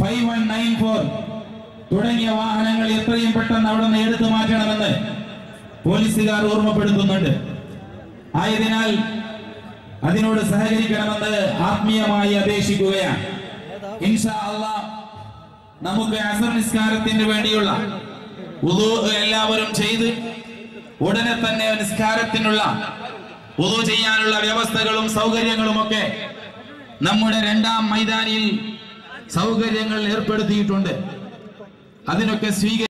five one nine four തുടങ്ങിയ വാഹനങ്ങൾ എത്രയും പെട്ടെന്ന് അവിടെ നിന്ന് എടുത്തു മാറ്റണമെന്ന് പോലീസുകാർ ഓർമ്മപ്പെടുത്തുന്നുണ്ട് ആയതിനാൽ അതിനോട് സഹകരിക്കണമെന്ന് ആത്മീയമായി അപേക്ഷിക്കുകയാണ് ഇൻഷാ അള്ളാ നമുക്ക് അസർ നിസ്കാരത്തിന് വേണ്ടിയുള്ള ഉദു എല്ലാവരും ചെയ്ത് ഉടനെ തന്നെ നിസ്കാരത്തിനുള്ള ഉദു ചെയ്യാനുള്ള വ്യവസ്ഥകളും സൗകര്യങ്ങളും ഒക്കെ നമ്മുടെ രണ്ടാം മൈതാനിയിൽ സൗകര്യങ്ങൾ ഏർപ്പെടുത്തിയിട്ടുണ്ട് അതിനൊക്കെ സ്വീകരിക്കും